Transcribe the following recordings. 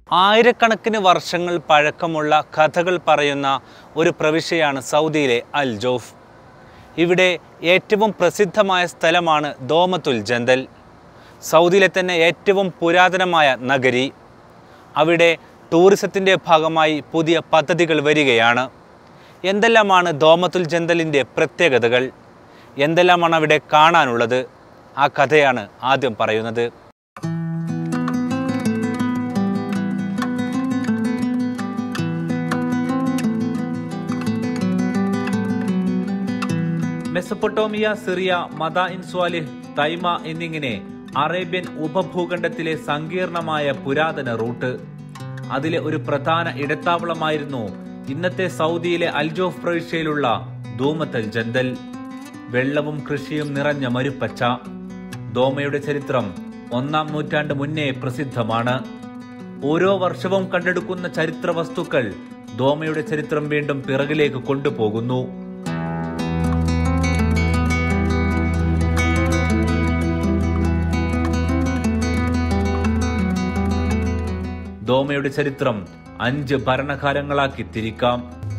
ആയിരക്കണക്കിന് വർഷങ്ങൾ പഴക്കമുള്ള കഥകൾ പറയുന്ന ഒരു പ്രവിശ്യയാണ് സൗദിയിലെ അൽ ജോഫ് ഇവിടെ ഏറ്റവും പ്രസിദ്ധമായ സ്ഥലമാണ് ദോമത്തുൽ ജന്തൽ സൗദിയിലെ തന്നെ ഏറ്റവും പുരാതനമായ നഗരി അവിടെ ടൂറിസത്തിൻ്റെ ഭാഗമായി പുതിയ പദ്ധതികൾ വരികയാണ് എന്തെല്ലാമാണ് ദോമത്തുൽ ജന്തലിൻ്റെ പ്രത്യേകതകൾ എന്തെല്ലാമാണ് അവിടെ കാണാനുള്ളത് ആ കഥയാണ് ആദ്യം പറയുന്നത് Mesopotamia Syria Madain Salih Tayma എന്നിങ്ങനെ അറേബ്യൻ ഉപഭൂഖണ്ഡത്തിലെ സങ്കീർണമായ പുരാതന റൂട്ട് അതിലെ ഒരു പ്രധാന ഇടത്താവളമായിരുന്നു ഇന്നത്തെ സൗദിയിലെ അൽജോഫ് പ്രവിശ്യയിലുള്ള ധൂമത്തൽ ജന്തൽ വെള്ളവും കൃഷിയും നിറഞ്ഞ മരുപ്പച്ച ദോമയുടെ ചരിത്രം ഒന്നാം നൂറ്റാണ്ട് മുന്നേ പ്രസിദ്ധമാണ് ഓരോ വർഷവും കണ്ടെടുക്കുന്ന ചരിത്ര വസ്തുക്കൾ ദോമയുടെ ചരിത്രം വീണ്ടും പിറകിലേക്ക് കൊണ്ടുപോകുന്നു ദോമയുടെ ചരിത്രം അഞ്ച് ഭരണകാലങ്ങളാക്കി തിരിക്കാം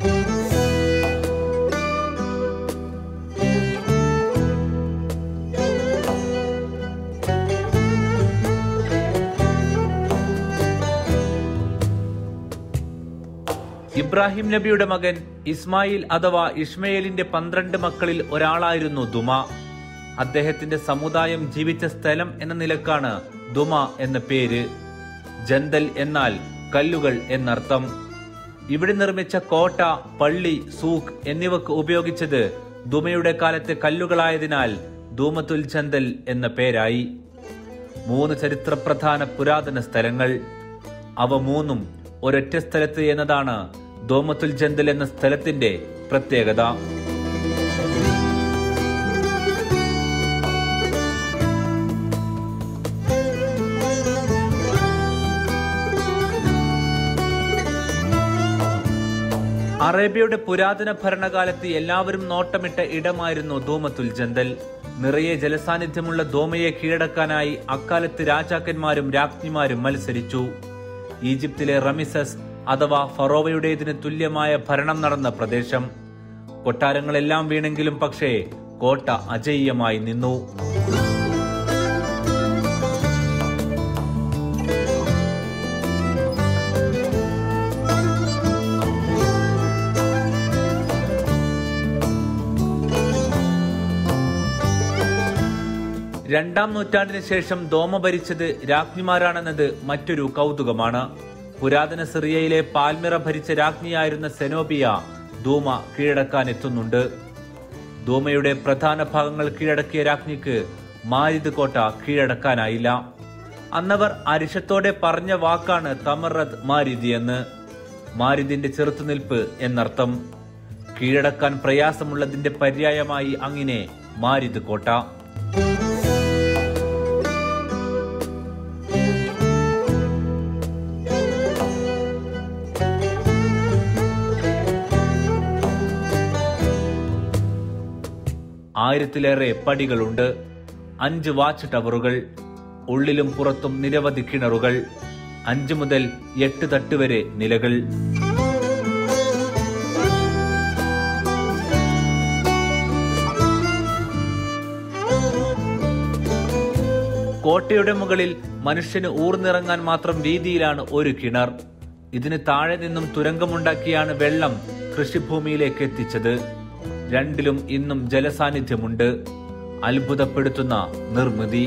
ഇബ്രാഹിം നബിയുടെ മകൻ ഇസ്മായിൽ അഥവാ ഇഷ്മയേലിന്റെ പന്ത്രണ്ട് മക്കളിൽ ഒരാളായിരുന്നു ദുമ അദ്ദേഹത്തിന്റെ സമുദായം ജീവിച്ച സ്ഥലം എന്ന നിലക്കാണ് ദുമ എന്ന പേര് ജന്തൽ എന്നാൽ കല്ലുകൾ എന്നർത്ഥം ഇവിടെ നിർമ്മിച്ച കോട്ട പള്ളി സൂഖ് എന്നിവക്ക് ഉപയോഗിച്ചത് ദുമയുടെ കാലത്തെ കല്ലുകളായതിനാൽ ധൂമത്തുൽ ജന്തൽ എന്ന പേരായി മൂന്ന് ചരിത്രപ്രധാന പുരാതന സ്ഥലങ്ങൾ അവ മൂന്നും ഒരൊറ്റ സ്ഥലത്ത് എന്നതാണ് ദോമത്തുൽ ജന്തൽ എന്ന സ്ഥലത്തിന്റെ പ്രത്യേകത അറേബ്യയുടെ പുരാതന ഭരണകാലത്ത് എല്ലാവരും നോട്ടമിട്ട ഇടമായിരുന്നു ദോമത്തുൽ ജന്തൽ നിറയെ ജലസാന്നിധ്യമുള്ള ദോമയെ കീഴടക്കാനായി അക്കാലത്ത് രാജാക്കന്മാരും രാജ്ഞിമാരും മത്സരിച്ചു ഈജിപ്തിലെ റമിസസ് അഥവാ ഫറോവയുടേതിന് തുല്യമായ ഭരണം നടന്ന പ്രദേശം കൊട്ടാരങ്ങളെല്ലാം വീണെങ്കിലും പക്ഷേ കോട്ട അജയ്യമായി നിന്നു രണ്ടാം നൂറ്റാണ്ടിന് ശേഷം ദോമ ഭരിച്ചത് രാജ്ഞിമാരാണെന്നത് മറ്റൊരു കൗതുകമാണ് പുരാതന സിറിയയിലെ പാൽമിറ ഭരിച്ച രാജ്ഞിയായിരുന്ന സെനോബിയ ധൂമ കീഴടക്കാൻ എത്തുന്നുണ്ട് ധൂമയുടെ പ്രധാന ഭാഗങ്ങൾ കീഴടക്കിയ രാജ്ഞിക്ക് മാരിദ് കോട്ട കീഴടക്കാനായില്ല അന്നവർ അരിശത്തോടെ പറഞ്ഞ വാക്കാണ് തമറത് മാരിദി എന്ന് മാരിദിന്റെ ചെറുത്തുനിൽപ്പ് എന്നർത്ഥം കീഴടക്കാൻ പ്രയാസമുള്ളതിന്റെ പര്യായമായി അങ്ങനെ മാരിദ് കോട്ട ആയിരത്തിലേറെ പടികളുണ്ട് അഞ്ച് വാച്ച് ടവറുകൾ ഉള്ളിലും പുറത്തും നിരവധി കിണറുകൾ അഞ്ച് മുതൽ എട്ട് തട്ട് വരെ നിലകൾ കോട്ടയുടെ മുകളിൽ മനുഷ്യന് ഊർന്നിറങ്ങാൻ മാത്രം വീതിയിലാണ് ഒരു കിണർ ഇതിന് താഴെ നിന്നും തുരങ്കമുണ്ടാക്കിയാണ് വെള്ളം കൃഷിഭൂമിയിലേക്ക് എത്തിച്ചത് രണ്ടിലും ഇന്നും ജലസാന്നിധ്യമുണ്ട് അത്ഭുതപ്പെടുത്തുന്ന നിർമ്മിതി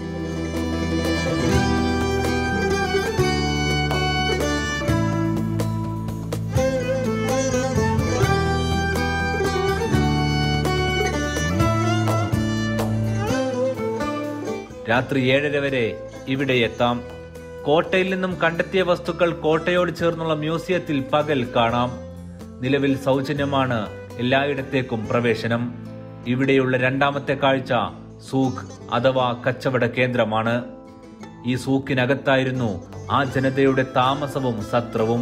രാത്രി ഏഴര വരെ ഇവിടെ എത്താം കോട്ടയിൽ നിന്നും കണ്ടെത്തിയ വസ്തുക്കൾ കോട്ടയോട് ചേർന്നുള്ള മ്യൂസിയത്തിൽ പകൽ കാണാം നിലവിൽ സൗജന്യമാണ് എല്ലായിടത്തേക്കും പ്രവേശനം ഇവിടെയുള്ള രണ്ടാമത്തെ കാഴ്ച സൂഖ് അഥവാ കച്ചവട കേന്ദ്രമാണ് ഈ സൂക്കിനകത്തായിരുന്നു ആ ജനതയുടെ താമസവും സത്രവും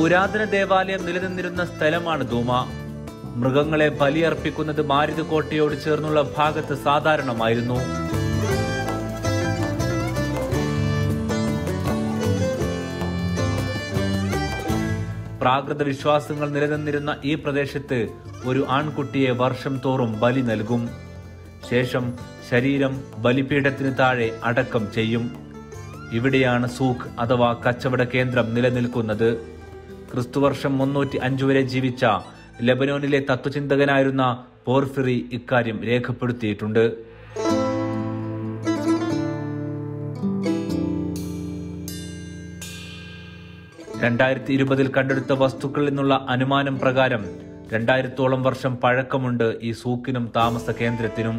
പുരാതന ദേവാലയം നിലനിന്നിരുന്ന സ്ഥലമാണ് ധൂമ മൃഗങ്ങളെ ബലിയർപ്പിക്കുന്നത് മാരുത് കോട്ടയോട് ചേർന്നുള്ള ഭാഗത്ത് സാധാരണമായിരുന്നു പ്രാകൃത വിശ്വാസങ്ങൾ നിലനിന്നിരുന്ന ഈ പ്രദേശത്ത് ഒരു ആൺകുട്ടിയെ വർഷം തോറും ബലി നൽകും ശേഷം ശരീരം ബലിപീഠത്തിന് താഴെ അടക്കം ചെയ്യും ഇവിടെയാണ് സൂഖ് അഥവാ കച്ചവട കേന്ദ്രം നിലനിൽക്കുന്നത് ക്രിസ്തുവർഷം മുന്നൂറ്റി അഞ്ചു വരെ ജീവിച്ച ലബനോനിലെ തത്വചിന്തകനായിരുന്ന പോർഫിറി ഇക്കാര്യം രേഖപ്പെടുത്തിയിട്ടുണ്ട് രണ്ടായിരത്തി ഇരുപതിൽ കണ്ടെടുത്ത വസ്തുക്കളിൽ നിന്നുള്ള അനുമാനം പ്രകാരം രണ്ടായിരത്തോളം വർഷം പഴക്കമുണ്ട് ഈ സൂക്കിനും താമസ കേന്ദ്രത്തിനും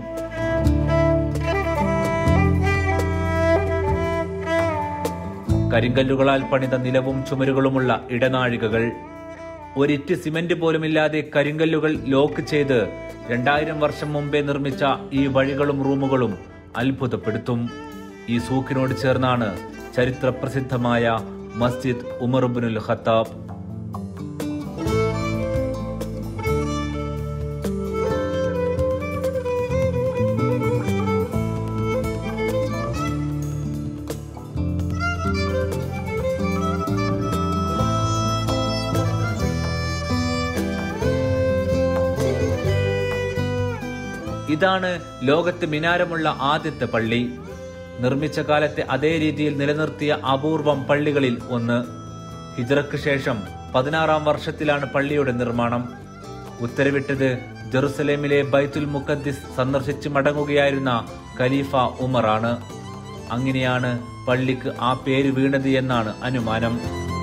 കരിങ്കല്ലുകളാൽ പണിത നിലവും ചുമരുകളുമുള്ള ഇടനാഴികകൾ ഒരിറ്റ് സിമന്റ് പോലുമില്ലാതെ കരിങ്കല്ലുകൾ ലോക്ക് ചെയ്ത് രണ്ടായിരം വർഷം മുമ്പേ നിർമ്മിച്ച ഈ വഴികളും റൂമുകളും അത്ഭുതപ്പെടുത്തും ഈ സൂക്കിനോട് ചേർന്നാണ് ചരിത്രപ്രസിദ്ധമായ മസ്ജിദ് ഉമർബുനുൽ ഖത്താബ് ഇതാണ് ലോകത്ത് മിനാരമുള്ള ആദ്യത്തെ പള്ളി നിർമ്മിച്ച കാലത്തെ അതേ രീതിയിൽ നിലനിർത്തിയ അപൂർവം പള്ളികളിൽ ഒന്ന് ഹിജ്റയ്ക്ക് ശേഷം പതിനാറാം വർഷത്തിലാണ് പള്ളിയുടെ നിർമ്മാണം ഉത്തരവിട്ടത് ജെറുസലേമിലെ ബൈത്തുൽ മുഖദ്ദിസ് സന്ദർശിച്ച് മടങ്ങുകയായിരുന്ന ഖലീഫ ഉമറാണ് അങ്ങനെയാണ് പള്ളിക്ക് ആ പേര് വീണത് എന്നാണ് അനുമാനം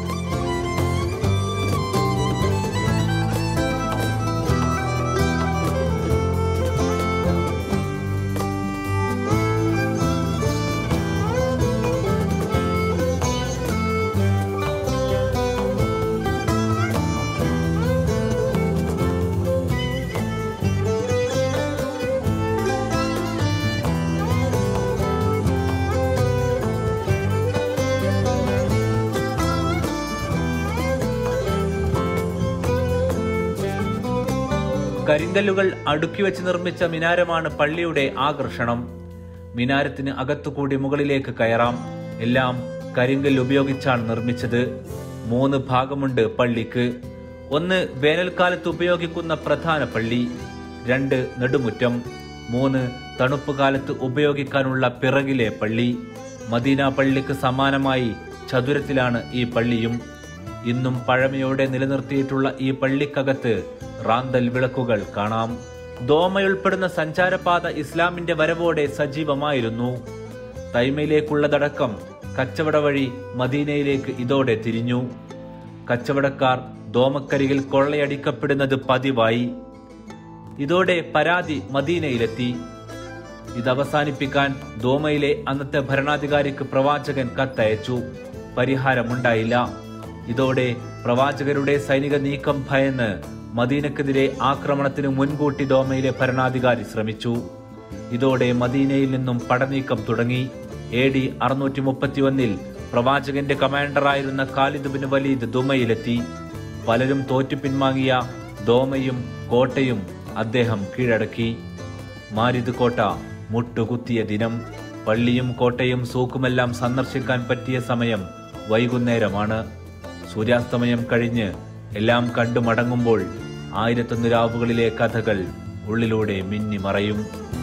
കരിങ്കല്ലുകൾ അടുക്കി വെച്ച് നിർമ്മിച്ച മിനാരമാണ് പള്ളിയുടെ ആകർഷണം മിനാരത്തിന് അകത്തുകൂടി മുകളിലേക്ക് കയറാം എല്ലാം കരിങ്കല്ല് ഉപയോഗിച്ചാണ് നിർമ്മിച്ചത് മൂന്ന് ഭാഗമുണ്ട് പള്ളിക്ക് ഒന്ന് വേനൽക്കാലത്ത് ഉപയോഗിക്കുന്ന പ്രധാന പള്ളി രണ്ട് നെടുമുറ്റം മൂന്ന് തണുപ്പ് കാലത്ത് ഉപയോഗിക്കാനുള്ള പിറകിലെ പള്ളി മദീന പള്ളിക്ക് സമാനമായി ചതുരത്തിലാണ് ഈ പള്ളിയും ഇന്നും പഴമയോടെ നിലനിർത്തിയിട്ടുള്ള ഈ പള്ളിക്കകത്ത് റാന്തൽ വിളക്കുകൾ കാണാം ദോമയുൾപ്പെടുന്ന സഞ്ചാരപാത ഇസ്ലാമിന്റെ വരവോടെ സജീവമായിരുന്നു തൈമയിലേക്കുള്ളതടക്കം കച്ചവട വഴി മദീനയിലേക്ക് ഇതോടെ തിരിഞ്ഞു കച്ചവടക്കാർ ദോമക്കരികിൽ കൊള്ളയടിക്കപ്പെടുന്നത് പതിവായി ഇതോടെ പരാതി മദീനയിലെത്തി ഇത് അവസാനിപ്പിക്കാൻ ദോമയിലെ അന്നത്തെ ഭരണാധികാരിക്ക് പ്രവാചകൻ കത്തയച്ചു പരിഹാരമുണ്ടായില്ല ഇതോടെ പ്രവാചകരുടെ സൈനിക നീക്കം ഭയന്ന് മദീനക്കെതിരെ ആക്രമണത്തിന് മുൻകൂട്ടി ദോമയിലെ ഭരണാധികാരി ശ്രമിച്ചു ഇതോടെ മദീനയിൽ നിന്നും പടനീക്കം തുടങ്ങി എ ഡി അറുന്നൂറ്റി മുപ്പത്തി ഒന്നിൽ പ്രവാചകന്റെ കമാൻഡറായിരുന്ന ഖാലിദ് ബിൻ വലീദ് ദുമയിലെത്തി പലരും തോറ്റു പിൻവാങ്ങിയ ദോമയും കോട്ടയും അദ്ദേഹം കീഴടക്കി മാരിദ് കോട്ട മുട്ടുകുത്തിയ ദിനം പള്ളിയും കോട്ടയും സൂക്കുമെല്ലാം സന്ദർശിക്കാൻ പറ്റിയ സമയം വൈകുന്നേരമാണ് സൂര്യാസ്തമയം കഴിഞ്ഞ് എല്ലാം കണ്ടു മടങ്ങുമ്പോൾ ആയിരത്തൊന്ന് രാവുകളിലെ കഥകൾ ഉള്ളിലൂടെ മിന്നി മറയും